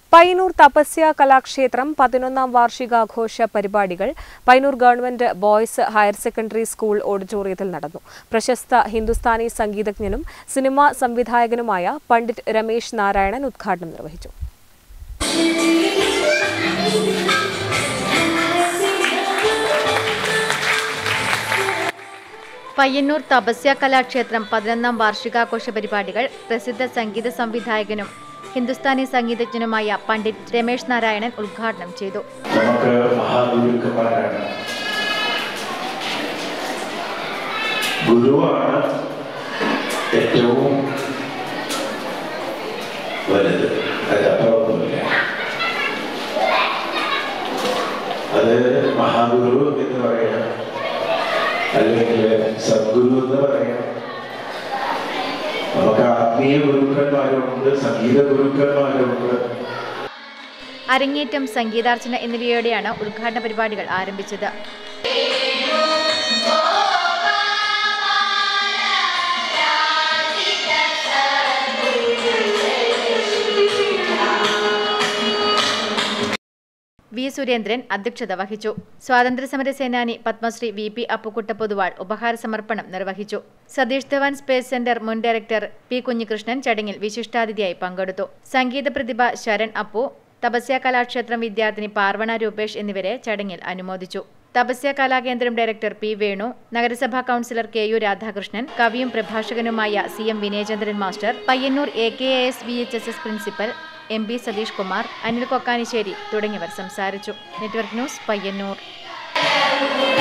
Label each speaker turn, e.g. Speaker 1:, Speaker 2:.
Speaker 1: പയ്യന്നൂർ തപസ്യ കലാക്ഷേത്രം പതിനൊന്നാം വാർഷികാഘോഷ പരിപാടികൾ Payyanur government boys higher secondary school ഓഡിറ്റോറിയത്തിൽ നടന്നു പ്രശസ്ത ഹിന്ദുസ്ഥാനി സംഗീതജ്ഞനും സിനിമാ സംവിധായകനുമായ പണ്ഡിറ്റ് രമേശ് നാരായണൻ ഉദ്ഘാടനം നിർവഹിച്ചു
Speaker 2: പയ്യന്നൂർ തപസ്യ കലാക്ഷേത്രം പതിനൊന്നാം വാർഷികാഘോഷ പരിപാടികൾ പ്രസിദ്ധ സംഗീത സംവിധായകനും ഹിന്ദുസ്ഥാനി സംഗീതജ്ഞനുമായ പണ്ഡിറ്റ് രമേശ് നാരായണൻ ഉദ്ഘാടനം ചെയ്തു
Speaker 3: നമുക്ക് മഹാഗുരുക്കന്മാരാണ് ഗുരുവാണ് ഏറ്റവും വലുത് അതിനപ്പുറമൊന്നുമില്ല അത് മഹാഗുരു എന്ന് പറയാം അല്ലെങ്കിൽ സദ്ഗുരു എന്ന് പറയാം നമുക്ക് ആത്മീയ ഗുരുക്കന്മാരുമുണ്ട് സംഗീത ഗുരുക്കന്മാരുമുണ്ട്
Speaker 2: അരങ്ങേറ്റം സംഗീതാർച്ചന എന്നിവയോടെയാണ് ഉദ്ഘാടന പരിപാടികൾ ആരംഭിച്ചത് വി സുരേന്ദ്രൻ അധ്യക്ഷത വഹിച്ചു സ്വാതന്ത്ര്യസമര സേനാനി പത്മശ്രീ വി പി അപ്പുക്കുട്ട പൊതുവാൾ ഉപഹാര സമർപ്പണം നിർവഹിച്ചു സതീഷ് ധവാൻ സ്പേസ് സെന്റർ മുൻ ഡയറക്ടർ പി കുഞ്ഞികൃഷ്ണൻ ചടങ്ങിൽ വിശിഷ്ടാതിഥിയായി പങ്കെടുത്തു സംഗീത പ്രതിഭ ശരൺ അപ്പു തപസ്യ കലാക്ഷേത്രം വിദ്യാർത്ഥിനി പാർവണ രൂപേഷ് എന്നിവരെ ചടങ്ങിൽ അനുമോദിച്ചു തപസ്യ കലാകേന്ദ്രം ഡയറക്ടർ പി വേണു നഗരസഭാ കൗൺസിലർ കെ യു രാധാകൃഷ്ണൻ കവിയും പ്രഭാഷകനുമായ C M Vinayachandran master Payyanur A K A S V H S S principal M P Satish Kumar Anil Kokkanisseri തുടങ്ങിയവർ സംസാരിച്ചു നെറ്റ്വർക്ക് ന്യൂസ് പയ്യന്നൂർ